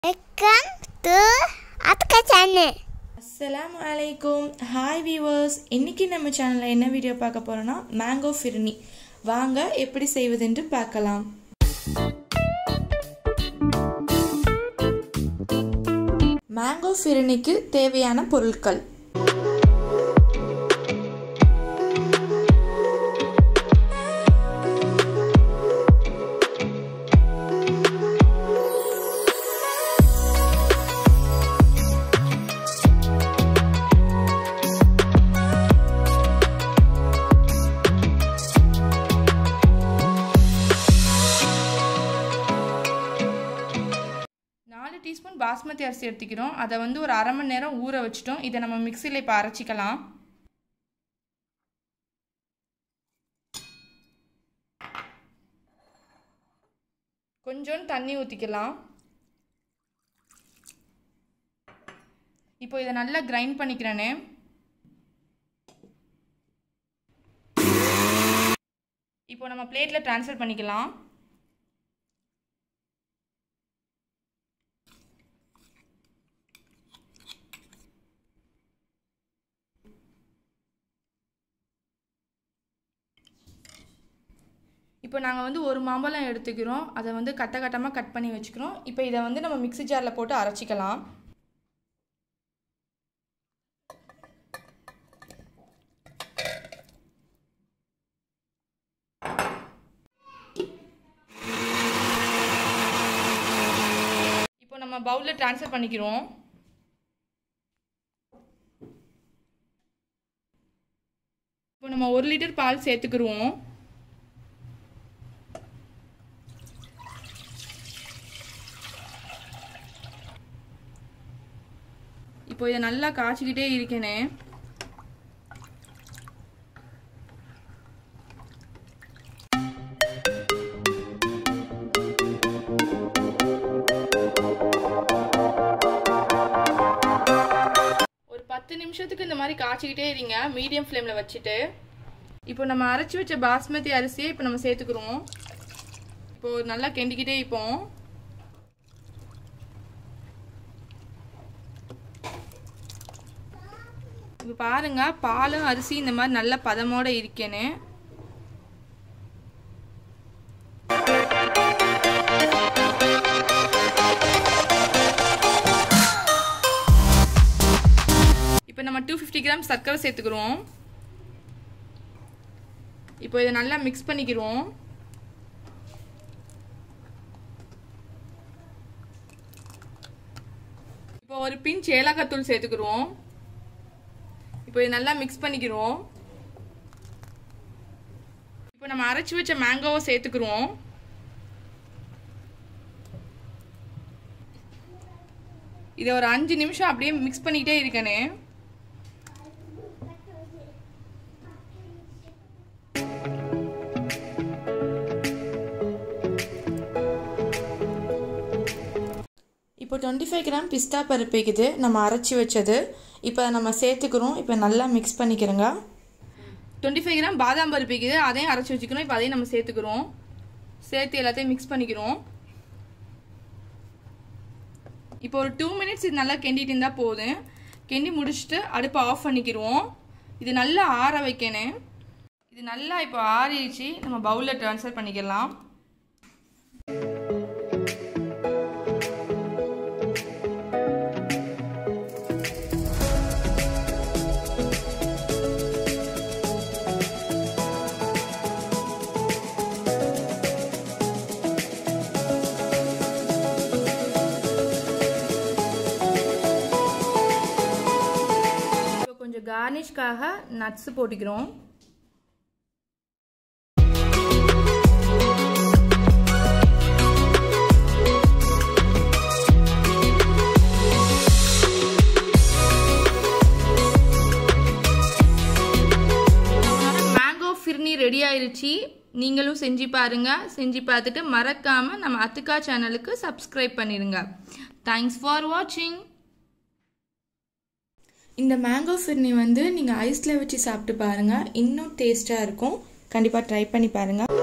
welcome to அத்துக்கா channel அஸ்ஸலாமு அலைக்கும் hi viewers இன்னைக்கு நம்ம சேனலில் என்ன வீடியோ பார்க்க போகிறோன்னா மேங்கோ ஃபிர்னி வாங்க எப்படி செய்வதென்று பார்க்கலாம் மேங்கோ ஃபிர்னிக்கு தேவையான பொருட்கள் நாலு டீஸ்பூன் பாஸ்மதி அரிசி எடுத்துக்கிறோம் அதை வந்து ஒரு அரை மணி நேரம் ஊற வச்சுட்டோம் இதை நம்ம மிக்சியில் இப்போ அரைச்சிக்கலாம் கொஞ்சோண்டு தண்ணி ஊற்றிக்கலாம் இப்போ இதை நல்லா கிரைண்ட் பண்ணிக்கிறேனே இப்போ நம்ம பிளேட்டில் ட்ரான்ஸ்ஃபர் பண்ணிக்கலாம் இப்போ நாங்கள் வந்து ஒரு மாம்பழம் எடுத்துக்கிறோம் அதை வந்து கட்ட கட்டமாக கட் பண்ணி வச்சுக்கிறோம் இப்போ இதை வந்து நம்ம மிக்ஸி ஜாரில் போட்டு அரைச்சிக்கலாம் இப்போ நம்ம பவுலில் ட்ரான்ஸ்ஃபர் பண்ணிக்கிறோம் இப்போ நம்ம ஒரு லிட்டர் பால் சேர்த்துக்கிருவோம் இப்போ இதை நல்லா காய்ச்சிக்கிட்டே இருக்கேனே ஒரு பத்து நிமிஷத்துக்கு இந்த மாதிரி காய்ச்சிக்கிட்டே இருங்க மீடியம் ஃப்ளேமில் வச்சுட்டு இப்போ நம்ம அரைச்சி வச்ச பாஸ்மதி அரிசியை இப்போ நம்ம சேர்த்துக்கிறோம் இப்போ நல்லா கிண்டிக்கிட்டே இப்போம் இப்போ பாருங்க பாலும் அரிசி இந்த மாதிரி நல்ல பதமோட இருக்கேன்னு இப்போ நம்ம டூ ஃபிஃப்டி கிராம் சர்க்கரை சேர்த்துக்கிறோம் இப்போ இதை நல்லா மிக்ஸ் பண்ணிக்கிறோம் இப்போ ஒரு பிஞ்ச் ஏலக்காய் தூள் சேர்த்துக்கிறோம் இப்போ இது நல்லா மிக்ஸ் பண்ணிக்கிறோம் இப்போ நம்ம அரைச்சி வச்ச மேங்கோவை சேர்த்துக்கிறோம் இதை ஒரு அஞ்சு நிமிஷம் அப்படியே மிக்ஸ் பண்ணிக்கிட்டே இருக்கனே இப்போ டுவெண்ட்டி ஃபைவ் கிராம் பிஸ்தா பருப்பு இருக்குது நம்ம அரைச்சி வச்சது இப்போ நம்ம சேர்த்துக்கிறோம் இப்போ நல்லா மிக்ஸ் பண்ணிக்கிறோங்க டுவெண்ட்டி ஃபைவ் கிராம் பாதாம் பருப்பு இருக்குது அதையும் அரைச்சி வச்சுக்கிறோம் இப்போ அதையும் நம்ம சேர்த்துக்கிறோம் சேர்த்து எல்லாத்தையும் மிக்ஸ் பண்ணிக்கிறோம் இப்போ ஒரு டூ மினிட்ஸ் இது நல்லா கிண்டிட்டு இருந்தால் போதும் கிண்டி முடிச்சுட்டு அடுப்பை ஆஃப் பண்ணிக்கிடுவோம் இது நல்லா ஆற வைக்கணும் இது நல்லா இப்போ ஆறிடுச்சு நம்ம பவுலில் ட்ரான்ஸ்ஃபர் பண்ணிக்கலாம் இப்போ கொஞ்சம் கார்னிஷ்காக நட்ஸ் போட்டுக்கிறோம் மேங்கோ ஃபிர்னி ரெடி ஆயிருச்சு நீங்களும் செஞ்சு பாருங்க செஞ்சு பார்த்துட்டு மறக்காம நம்ம அத்துக்கா சேனலுக்கு சப்ஸ்கிரைப் பண்ணிடுங்க தேங்க்ஸ் ஃபார் வாட்சிங் இந்த மேங்கோ ஃபிர்னி வந்து நீங்கள் ஐஸில் வச்சு சாப்பிட்டு பாருங்கள் இன்னும் டேஸ்ட்டாக இருக்கும் கண்டிப்பாக ட்ரை பண்ணி பாருங்கள்